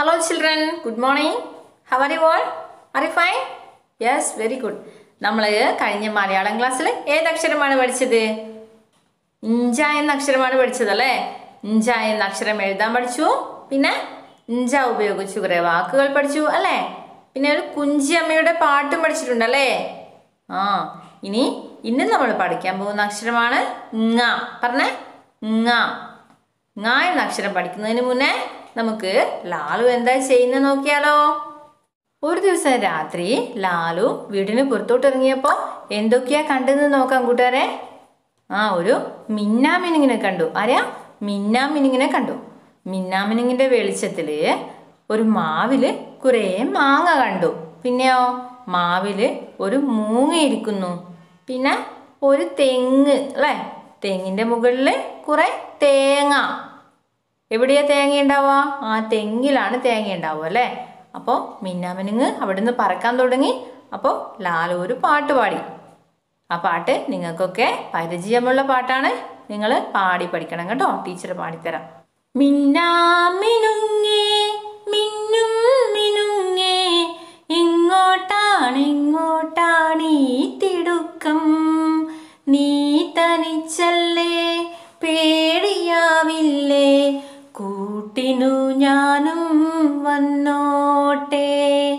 Hello children, good morning. How are you all? Are you fine? Yes, very good. നമ്മൾ കഴിഞ്ഞ മലയാളം ക്ലാസ്സിൽ ഏത് അക്ഷരമാണ് പഠിച്ചത് ഇഞ്ച എന്ന അക്ഷരമാണ് പഠിച്ചത് അല്ലേ ഇഞ്ച എന്ന അക്ഷരം എഴുതാൻ പഠിച്ചു പിന്നെ ഇഞ്ച ഉപയോഗിച്ചു കുറേ വാക്കുകൾ പഠിച്ചു അല്ലേ പിന്നെ ഒരു കുഞ്ചി അമ്മയുടെ പാട്ടും പഠിച്ചിട്ടുണ്ടല്ലേ ആ ഇനി ഇന്ന് നമ്മൾ പഠിക്കാൻ പോകുന്ന അക്ഷരമാണ് ങ പറഞ്ഞേ ങ ങ എന്ന അക്ഷരം പഠിക്കുന്നതിന് മുന്നേ നമുക്ക് ലാലു എന്താ ചെയ്യുന്നത് നോക്കിയാലോ ഒരു ദിവസം രാത്രി ലാലു വീടിന് പുറത്തോട്ട് ഇറങ്ങിയപ്പോൾ എന്തൊക്കെയാ കണ്ടെന്ന് നോക്കാം കൂട്ടുകാരെ ആ ഒരു മിന്നാമിനുങ്ങിനെ കണ്ടു ആരാ മിന്നാമിനുങ്ങിനെ കണ്ടു മിന്നാമിനുങ്ങിന്റെ വെളിച്ചത്തില് ഒരു മാവില് കുറേ മാങ്ങ കണ്ടു പിന്നെയോ മാവില് ഒരു മൂങ്ങ ഇരിക്കുന്നു പിന്നെ ഒരു തെങ്ങ് അല്ലേ തെങ്ങിന്റെ മുകളില് കുറെ തേങ്ങ എവിടെയാ തേങ്ങ ഉണ്ടാവുക ആ തെങ്ങിലാണ് തേങ്ങ ഉണ്ടാവുക അല്ലേ അപ്പോൾ മിന്നാമിനുങ്ങ് അവിടുന്ന് പറക്കാൻ തുടങ്ങി അപ്പോൾ ലാലു ഒരു പാട്ട് പാടി ആ പാട്ട് നിങ്ങൾക്കൊക്കെ പരിചയമുള്ള പാട്ടാണ് നിങ്ങൾ പാടി പഠിക്കണം കേട്ടോ ടീച്ചർ പാടിത്തരാം മിന്നാമിനുങ്ങേ മിന്നും മിനുങ്ങേ എങ്ങോട്ടാണ് എങ്ങോട്ടാണ് ഈ തിടുക്കം നീ തനിച്ചല്ലേ പേടിയാവില്ലേ കൂട്ടിനു ഞാനും വന്നോട്ടെ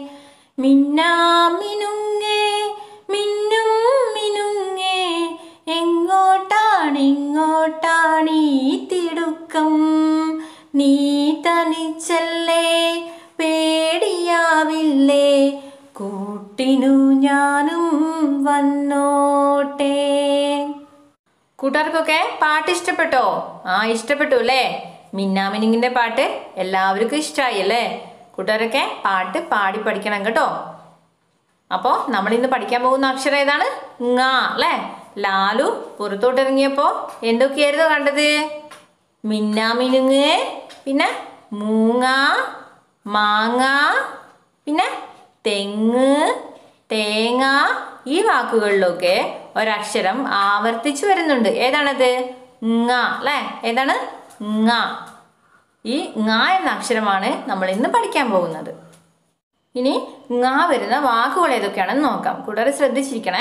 മിന്നാമിനുങ്ങേ മിന്നും മിനുങ്ങേ എങ്ങോട്ടാണ് എങ്ങോട്ടാണ് ഈ തിടുക്കം നീ തനിച്ചല്ലേ പേടിയാവില്ലേ കൂട്ടിനു ഞാനും വന്നോട്ടെ കൂട്ടുകാർക്കൊക്കെ പാട്ട് ഇഷ്ടപ്പെട്ടോ ആ ഇഷ്ടപ്പെട്ടു അല്ലേ മിന്നാമിനിങ്ങിന്റെ പാട്ട് എല്ലാവർക്കും ഇഷ്ടമായി അല്ലേ കൂട്ടുകാരൊക്കെ പാട്ട് പാടി പഠിക്കണം കേട്ടോ അപ്പോൾ നമ്മൾ ഇന്ന് പഠിക്കാൻ പോകുന്ന അക്ഷരം ഏതാണ് ങ അല്ലേ ലാലു പുറത്തോട്ട് ഇറങ്ങിയപ്പോൾ എന്തൊക്കെയായിരുന്നു കണ്ടത് മിന്നാമിനുങ്ങ് പിന്നെ മൂങ്ങ മാങ്ങ പിന്നെ തെങ്ങ് തേങ്ങ ഈ വാക്കുകളിലൊക്കെ ഒരക്ഷരം ആവർത്തിച്ചു വരുന്നുണ്ട് ഏതാണത് ങ അല്ലേ ഏതാണ് ങ ഈ ങ എന്ന അക്ഷരമാണ് നമ്മൾ ഇന്ന് പഠിക്കാൻ പോകുന്നത് ഇനി ങ വരുന്ന വാക്കുകൾ ഏതൊക്കെയാണെന്ന് നോക്കാം കൂട്ടുകാരെ ശ്രദ്ധിച്ചിരിക്കണേ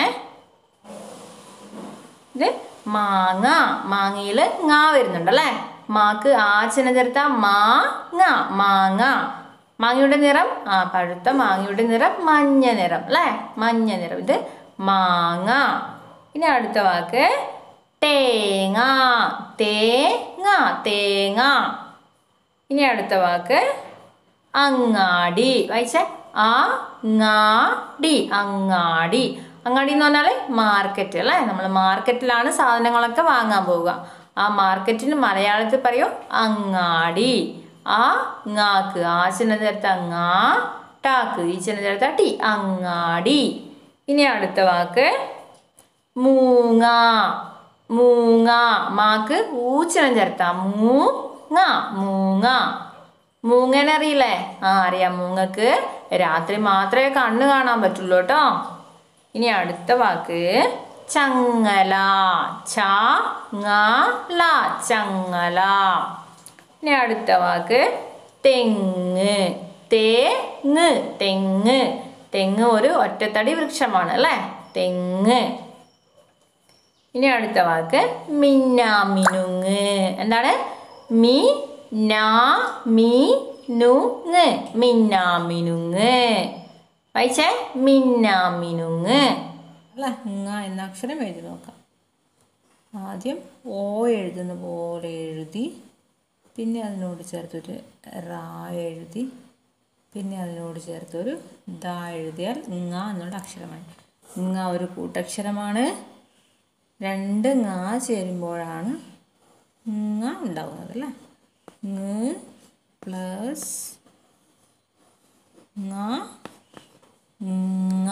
ഇത് മാങ്ങ മാങ്ങയിൽ ങ വരുന്നുണ്ട് അല്ലേ മാക്ക് ആച്ചന ചേർത്ത മാങ്ങ മാങ്ങ മാങ്ങയുടെ നിറം ആ പഴുത്ത മാങ്ങയുടെ നിറം മഞ്ഞ നിറം അല്ലേ മഞ്ഞ നിറം ഇത് മാങ്ങ ഇനി അടുത്ത വാക്ക് തേങ്ങ തേങ്ങ തേങ്ങ ഇനി അടുത്ത വാക്ക് അങ്ങാടി വായിച്ചേ ആ ങ്ങാടി അങ്ങാടി അങ്ങാടി എന്ന് പറഞ്ഞാൽ മാർക്കറ്റ് അല്ലേ നമ്മൾ മാർക്കറ്റിലാണ് സാധനങ്ങളൊക്കെ വാങ്ങാൻ പോവുക ആ മാർക്കറ്റിന് മലയാളത്തിൽ പറയൂ അങ്ങാടി ആ ങ്ങാക്ക് ആ ചിഹ്നം ചേർത്ത അങ്ങാ ടാക്ക് ഈ ചിഹ്നം ചേർത്ത ടി അങ്ങാടി ഇനി അടുത്ത വാക്ക് മൂങ്ങ മൂങ്ങ മാക്ക് ഊച്ചനം ചേർത്ത മൂങ്ങ മൂങ്ങ മൂങ്ങനെ അറിയില്ലേ ആ അറിയാം മൂങ്ങക്ക് രാത്രി മാത്രമേ കണ്ണ് കാണാൻ പറ്റുള്ളൂ കേട്ടോ ഇനി അടുത്ത വാക്ക് ചങ്ങല ച ങ്ങ ല ചങ്ങല ഇനി അടുത്ത വാക്ക് തെങ്ങ് തേങ്ങ് തെങ്ങ് തെങ്ങ് ഒരു ഒറ്റത്തടി വൃക്ഷമാണ് അല്ലേ തെങ്ങ് ഇനി അടുത്ത വാക്ക് മിന്നാമിനുങ്ങ് എന്താണ് മി നാ മി നുങ്ങ് മിന്നാമിനുങ്ങ് വായിച്ചേ മിന്നാമിനുങ്ങ് അല്ല ങ എന്ന അക്ഷരം എഴുതി നോക്കാം ആദ്യം ഓ എഴുതുന്ന പോലെ എഴുതി പിന്നെ അതിനോട് ചേർത്തൊരു റാ എഴുതി പിന്നെ അതിനോട് ചേർത്തൊരു ദ എഴുതിയാൽ ങ എന്നുള്ള അക്ഷരമായി ങ ഒരു കൂട്ടക്ഷരമാണ് രണ്ട് ങ ചേരുമ്പോഴാണ് ങ ഉണ്ടാകുന്നത് അല്ലേ ങ് പ്ലസ് ങ ങ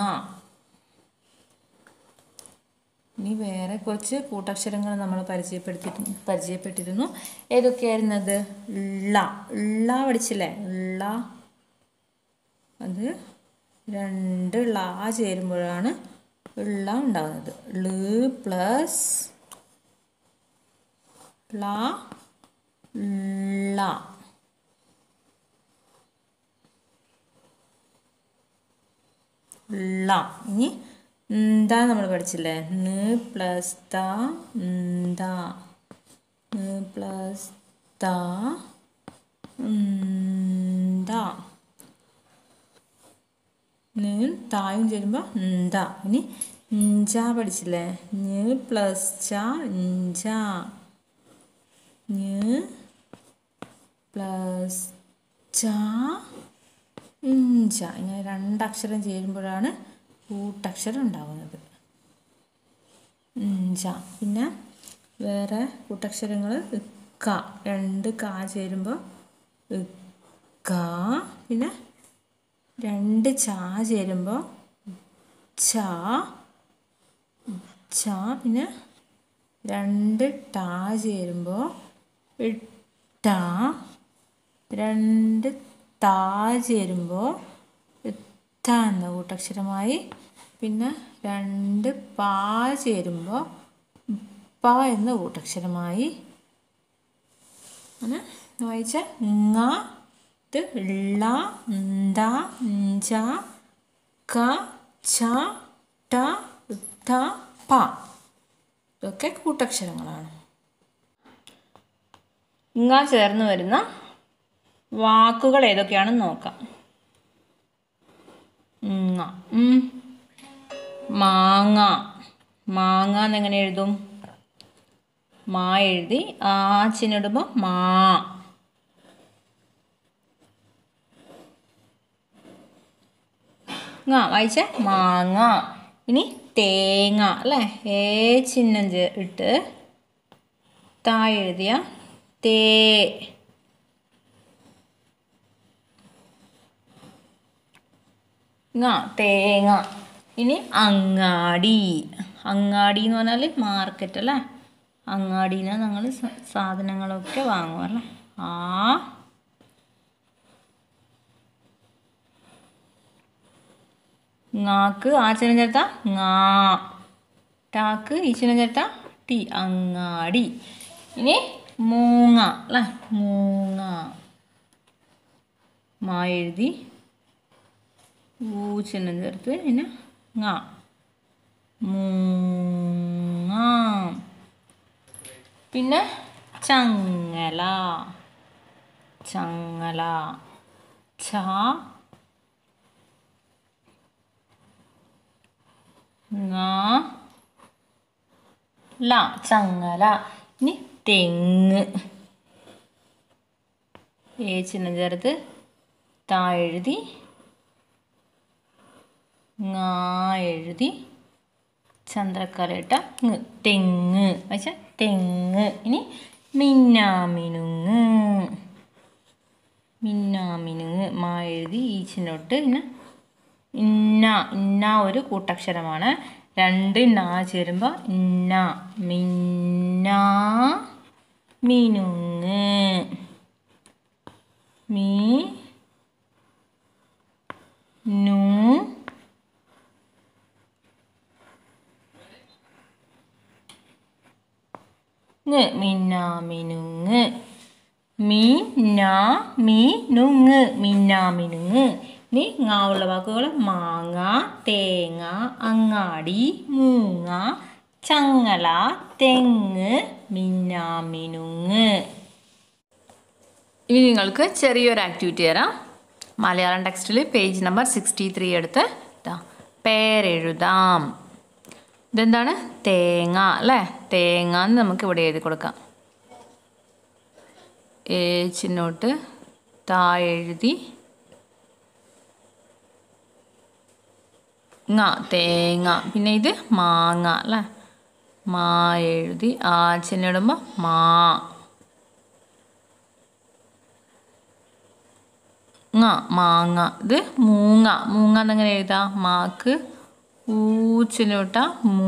ഇനി വേറെ കുറച്ച് കൂട്ടക്ഷരങ്ങൾ നമ്മൾ പരിചയപ്പെടുത്തി പരിചയപ്പെട്ടിരുന്നു ഏതൊക്കെയായിരുന്നു അത് ള ള പഠിച്ചില്ലേ ള അത് രണ്ട് ള ചേരുമ്പോഴാണ് ള ഉണ്ടാകുന്നത് ള് പ്ലസ് ള ള ള ഇനി എന്താ നമ്മൾ പഠിച്ചില്ലേ ന് പ്ലസ് ത ദ ന് പ്ലസ് ത ദ ന് തായും ചേരുമ്പോൾ എന്താ ഇനി ഇഞ്ച പഠിച്ചില്ലേ ന് പ്ലസ് ച ഇഞ്ച ന് പ്ലസ് ച ഇഞ്ച ഇങ്ങനെ രണ്ടക്ഷരം ചേരുമ്പോഴാണ് കൂട്ടക്ഷരം ഉണ്ടാകുന്നത് ഇഞ്ച പിന്നെ വേറെ കൂട്ടക്ഷരങ്ങൾ ഇക്ക രണ്ട് കാ ചേരുമ്പോൾ ഇക്ക പിന്നെ രണ്ട് ചാ ചേരുമ്പോൾ ച ച പിന്നെ രണ്ട് ടാ ചേരുമ്പോൾ ഇട്ട രണ്ട് താ ചേരുമ്പോൾ ഇത്ത എന്ന കൂട്ടക്ഷരമായി പിന്നെ രണ്ട് പാ ചേരുമ്പോൾ പ എന്ന കൂട്ടക്ഷരമായി അങ്ങനെ വായിച്ച ങ ഇത് ള ന്ത ഞ്ച ക ച ട ത പ ഇതൊക്കെ കൂട്ടക്ഷരങ്ങളാണ് ഇങ്ങ ചേർന്ന് വരുന്ന വാക്കുകൾ ഏതൊക്കെയാണെന്ന് നോക്കാം ഇങ്ങ ഉം. മാങ്ങ മാങ്ങ എന്നെങ്ങനെ എഴുതും മാ എഴുതി ആ ചിന്നിടുമ്പോൾ മാ ങ്ങ വായിച്ചേ മാങ്ങ ഇനി തേങ്ങ അല്ലേ ഏ ചിഹ്നം ചേ- ഇട്ട് താ എഴുതിയ തേ ങ്ങ തേങ്ങ ഇനി അങ്ങാടി അങ്ങാടി എന്ന് പറഞ്ഞാൽ മാർക്കറ്റ് അല്ലേ അങ്ങാടിയിൽ നിന്ന് ഞങ്ങൾ സാധനങ്ങളൊക്കെ വാങ്ങും അല്ലേ ആ ങ്ങാക്ക് ആ ചിഹ്നം ചേർത്ത ങ്ങാ ടാക്ക് ഈ ചിഹ്നം ചേർത്ത ടി അങ്ങാടി ഇനി മൂങ്ങ അല്ലേ മൂങ്ങ മാ എഴുതി ഊ ചിഹ്നം ചേർത്ത് പിന്നെ ങ്ങ മൂങ്ങ പിന്നെ ചങ്ങല ചങ്ങല ച ങ്ങ ല ചങ്ങല ഇനി തെങ്ങ് ഏ ചിഹ്നം ചേർത്ത് താ എഴുതി ങാ എഴുതി ചന്ദ്രക്കലയിട്ട ങ് തെങ്ങ് വെച്ച തെങ്ങ് ഇനി മിന്നാമിനുങ്ങ് മിന്നാമിനുങ്ങ് മാ എഴുതി ഈ ചിഹ്നോട്ട് പിന്നെ ഇന്ന ഇന്ന ഒരു കൂട്ടക്ഷരമാണ് രണ്ട് നാ ചേരുമ്പോൾ ഇന്ന മിന്ന മിനുങ്ങ് മീ നു ങ് മിന്നാമിനുങ്ങ് മീ നാ മീ നുങ്ങ് മിന്നാമിനുങ്ങ് ഇനി ങാ ഉള്ള വാക്കുകൾ മാങ്ങ തേങ്ങ അങ്ങാടി മൂങ്ങ ചങ്ങല തെങ്ങ് മിന്നാമിനുങ്ങ് ഇനി നിങ്ങൾക്ക് ചെറിയൊരു ആക്ടിവിറ്റി തരാം മലയാളം ടെക്സ്റ്റിൽ പേജ് നമ്പർ സിക്സ്റ്റി ത്രീ എടുത്ത് ഇതാ പേരെഴുതാം ഇതെന്താണ് തേങ്ങ അല്ലേ തേങ്ങ എന്ന് നമുക്ക് ഇവിടെ എഴുതി കൊടുക്കാം ഏ ചിഹ്നോട്ട് താ എഴുതി ങ്ങ തേങ്ങ പിന്നെ ഇത് മാങ്ങ അല്ലേ മാ എഴുതി ആ ചിഹ്നം ഇടുമ്പോൾ മാ ങ്ങ മാങ്ങ ഇത് മൂങ്ങ മൂങ്ങ എന്നെങ്ങനെ എഴുതാം മാക്ക് ഊച്ചിനോട്ട മൂ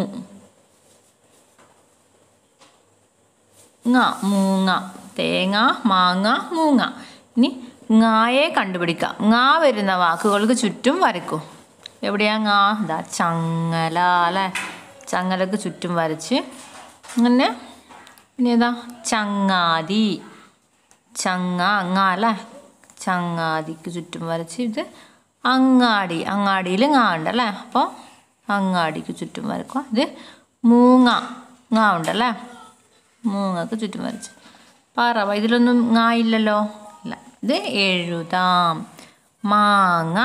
ങ്ങ മൂങ്ങ തേങ്ങ മാങ്ങ മൂങ്ങ ഇനി ങ്ങായെ കണ്ടുപിടിക്കാം ങ്ങാ വരുന്ന വാക്കുകൾക്ക് ചുറ്റും വരയ്ക്കൂ എവിടെയാ ങ്ങാ ഇതാ ചങ്ങല അല്ലേ ചങ്ങലക്ക് ചുറ്റും വരച്ച് അങ്ങനെ പിന്നെ ഏതാ ചങ്ങാതി ചങ്ങ അങ്ങ അല്ലേ ചങ്ങാതിക്ക് ചുറ്റും വരച്ച് ഇത് അങ്ങാടി അങ്ങാടിയിൽ ngா ഉണ്ടല്ലേ അപ്പോൾ അങ്ങാടിക്ക് ചുറ്റും വരക്കുക ഇത് മൂങ്ങ ngா ഉണ്ടല്ലേ മൂങ്ങക്ക് ചുറ്റും വരച്ച് പറവ ഇതിലൊന്നും ngா ഇല്ലല്ലോ ഇല്ല ഇത് എഴുതാം മാങ്ങ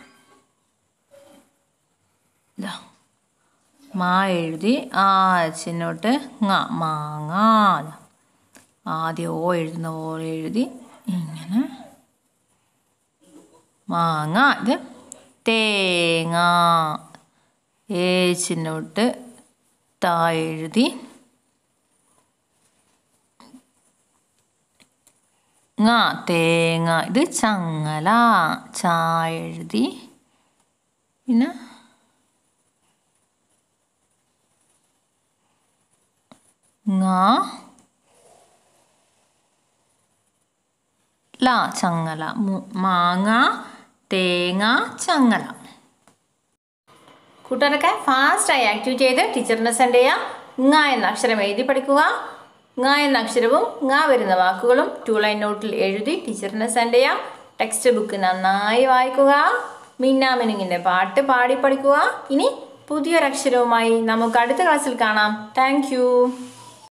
ഇതാ മാ എഴുതി ആ ചിഹ്നോട്ട് ngā മാങ്ങ ദാ. ആദ്യം ഓ എഴുതുന്ന പോലെ എഴുതി ഇങ്ങനെ മാങ്ങ ഇത് തേങ്ങ ഏ ചിഹ്നോട്ട് താ എഴുതി ങ തേങ്ങ ഇത് ചങ്ങല ചാ എഴുതി പിന്നെ ങ ല ചങ്ങല മു- മാങ്ങ തേങ്ങ ചങ്ങല കൂട്ടുകാരൊക്കെ ഫാസ്റ്റായി ആക്ടിവിറ്റി ചെയ്ത് ടീച്ചറിനെ സെൻഡ് ചെയ്യാം ങ എന്ന അക്ഷരം എഴുതി പഠിക്കുക ങ എന്ന അക്ഷരവും ങ വരുന്ന വാക്കുകളും ടു ലൈൻ നോട്ടിൽ എഴുതി ടീച്ചറിനെ സെൻഡ് ചെയ്യാം ടെക്സ്റ്റ് ബുക്ക് നന്നായി വായിക്കുക മിന്നാമിനുങ്ങിൻ്റെ പാട്ട് പാടി പഠിക്കുക ഇനി പുതിയൊരക്ഷരവുമായി നമുക്ക് അടുത്ത ക്ലാസ്സിൽ കാണാം താങ്ക്